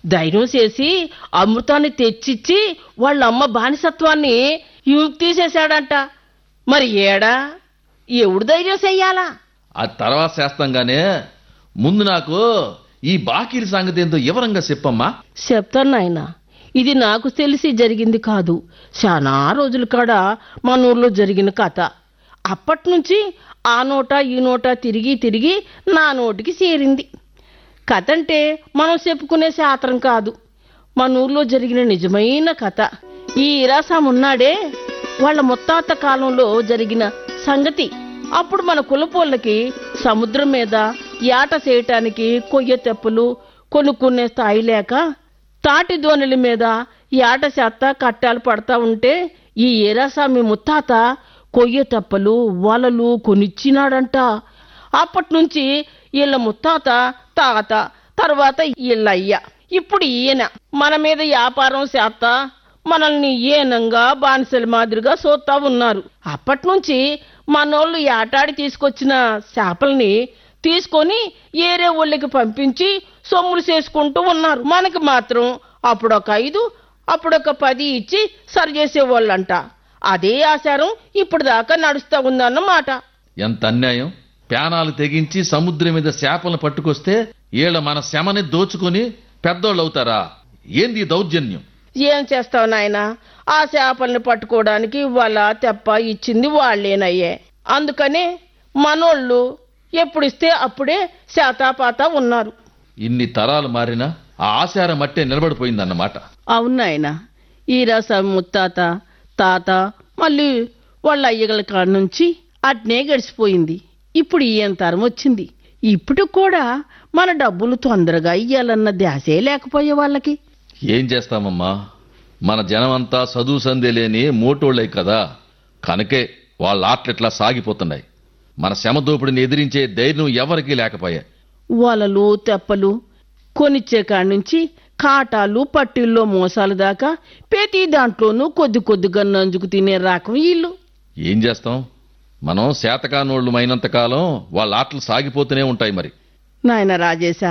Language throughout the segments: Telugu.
ధైర్యం చేసి అమృతాన్ని తెచ్చిచ్చి వాళ్ళ అమ్మ బానిసత్వాన్ని యూక్ తీసేశాడంట మరి ఏడా ఎవడు ధైర్యం చెయ్యాలా ఆ తర్వాత చేస్తాంగానే ముందు నాకు ఈ బాకీల సంగతి ఏందో వివరంగా చెప్పమ్మా చెప్తాను నాయన ఇది నాకు తెలిసి జరిగింది కాదు చాలా రోజుల కాడ మన ఊర్లో జరిగిన కథ అప్పటి నుంచి ఆ నోట ఈ నోట తిరిగి తిరిగి నా నోటికి చేరింది కథ అంటే మనం చెప్పుకునే శాస్త్రం కాదు మన ఊర్లో జరిగిన నిజమైన కథ ఈ ఇరాసాం ఉన్నాడే వాళ్ళ ముత్తాత కాలంలో జరిగిన సంగతి అప్పుడు మన కులపోళ్ళకి సముద్రం మీద యాట చేయటానికి కొయ్య తెప్పలు కొనుక్కునే స్థాయి లేక తాటి దోణిల మీద యాట చేత కట్టాలు పడతా ఉంటే ఈ ఏరాసామి ముత్తాత కొయ్య తెప్పలు వలలు కొనిచ్చినాడంట అప్పటి నుంచి వీళ్ళ ముత్తాత తాత తర్వాత వీళ్ళ అయ్య ఇప్పుడు ఈయన మన మీద వ్యాపారం చేస్తా మనల్ని ఏనంగా బానిసల మాదిరిగా చూస్తా ఉన్నారు అప్పటి నుంచి మనోళ్ళు ఏటాడి తీసుకొచ్చిన చేపల్ని తీసుకొని ఏరే ఊళ్ళకి పంపించి సొమ్ములు చేసుకుంటూ ఉన్నారు మనకి మాత్రం అప్పుడొక ఐదు అప్పుడొక పది ఇచ్చి సరి చేసేవాళ్ళంట అదే ఆచారం ఇప్పుడు దాకా నడుస్తా ఉందన్నమాట ఎంత అన్యాయం ప్యానాలు తెగించి సముద్రం మీద చేపలను పట్టుకొస్తే ఈళ్ళ మన శమని దోచుకొని పెద్దోళ్ళు అవుతారా ఏంది ఈ దౌర్జన్యం ఏం చేస్తావు నాయన ఆ చేపల్ని పట్టుకోవడానికి వాళ్ళ తెప్ప ఇచ్చింది వాళ్ళేనయ్యే అందుకనే మనోళ్ళు ఎప్పుడిస్తే అప్పుడే శాతాపాత ఉన్నారు ఇన్ని తరాలు మారినా ఆ ఆచారం మట్టే నిలబడిపోయిందన్నమాట అవును నాయన ఈ రస ముత్తాత తాత మళ్ళీ వాళ్ళ అయ్యగల కాడ నుంచి అట్నే గడిచిపోయింది ఇప్పుడు ఈయన తరం వచ్చింది ఇప్పుడు కూడా మన డబ్బులు తొందరగా ఇయ్యాలన్న ధ్యాసే లేకపోయే వాళ్ళకి ఏం చేస్తామమ్మా మన జనమంతా చదువు సందే లేని మోటోళ్ళే కదా కనుకే వాళ్ళ ఆటలిట్లా సాగిపోతున్నాయి మన శమ దోపిడిని ఎదిరించే ధైర్యం ఎవరికీ లేకపోయా వలలు తెప్పలు కొనిచ్చే కాడి నుంచి కాటాలు పట్టిల్లో మోసాలు దాకా ప్రతి దాంట్లోనూ కొద్ది కొద్దిగా నంజుకు తినే రకం వీళ్ళు ఏం చేస్తాం మనం శాతకానోళ్ళు అయినంత కాలం వాళ్ళ ఆటలు సాగిపోతూనే ఉంటాయి మరి నాయన రాజేశా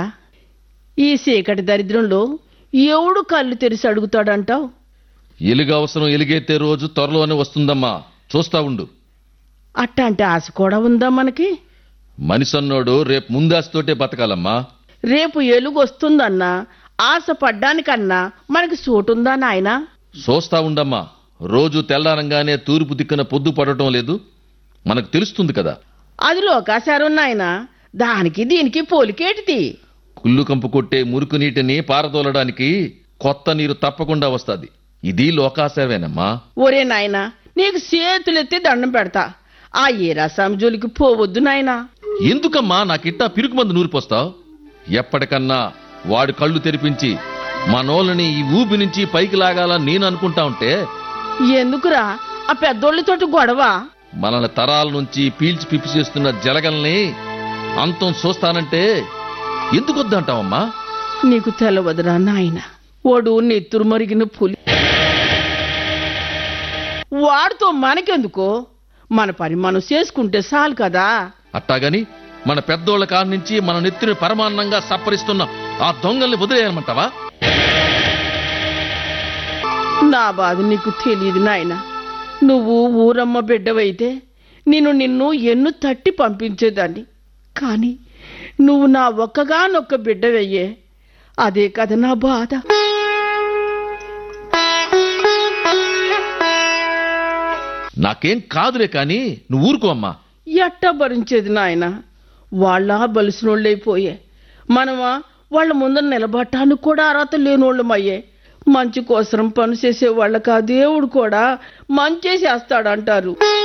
ఈ చీకటి దరిద్రంలో ఎవడు కళ్ళు తెరిచి అడుగుతాడంటావు ఎలుగు అవసరం ఎలుగెత్తే రోజు త్వరలోనే వస్తుందమ్మా చూస్తా ఉండు అట్టాంటి ఆశ కూడా ఉందా మనకి మనిషన్నోడు రేపు ముందాస్తోటే బతకాలమ్మా రేపు ఎలుగు వస్తుందన్నా ఆశ పడ్డానికన్నా మనకి చోటుందా నాయనా చూస్తా ఉండమ్మా రోజు తెల్లారంగానే తూర్పు దిక్కున పొద్దు పడటం లేదు మనకు తెలుస్తుంది కదా అది లోకాచారం నాయనా దానికి దీనికి పోలికేటిది కుళ్ళు కంపు కొట్టే మురుకు నీటిని పారదోలడానికి కొత్త నీరు తప్పకుండా వస్తాది ఇది లోకాసేవేనమ్మా ఒరే నాయనా నీకు చేతులెత్తి దండం పెడతా ఆ ఏరాసాం జోలికి పోవద్దు నాయనా ఎందుకమ్మా నాకిట్టా పిరుకు మందు నూరిపోస్తావు ఎప్పటికన్నా వాడు కళ్ళు తెరిపించి మనోళ్ళని ఈ ఊబి నుంచి పైకి లాగాలని నేను అనుకుంటా ఉంటే ఎందుకురా ఆ పెద్దోళ్ళతోటి గొడవ మనల్ని తరాల నుంచి పీల్చి పిప్పి చేస్తున్న జలగల్ని అంతం చూస్తానంటే ఎందుకు వద్దంటావమ్మా నీకు తెలవదురా నాయన వాడు నెత్తురు మరిగిన పులి వాడితో మనకెందుకో మన పని మనం చేసుకుంటే చాలు కదా అట్టాగని మన పెద్దోళ్ళ కాడ నుంచి మన నెత్తిని పరమాన్నంగా సప్పరిస్తున్న ఆ దొంగల్ని వదిలేయమంటావా నా బాధ నీకు తెలియదు నాయన నువ్వు ఊరమ్మ బిడ్డవైతే నేను నిన్ను ఎన్ను తట్టి పంపించేదాన్ని కానీ నువ్వు నా ఒక్కగానొక్క బిడ్డవయ్యే అదే కదా నా బాధ నాకేం కాదులే కాని నువ్వు ఊరుకో అమ్మా ఎట్టా భరించేది నాయన వాళ్ళ బలిసినోళ్ళైపోయే మనమా వాళ్ళ ముందర నిలబడటానికి కూడా అర్హత లేనోళ్ళమయ్యే మంచి కోసరం పని చేసే వాళ్ళకి ఆ దేవుడు కూడా మంచి చేస్తాడంటారు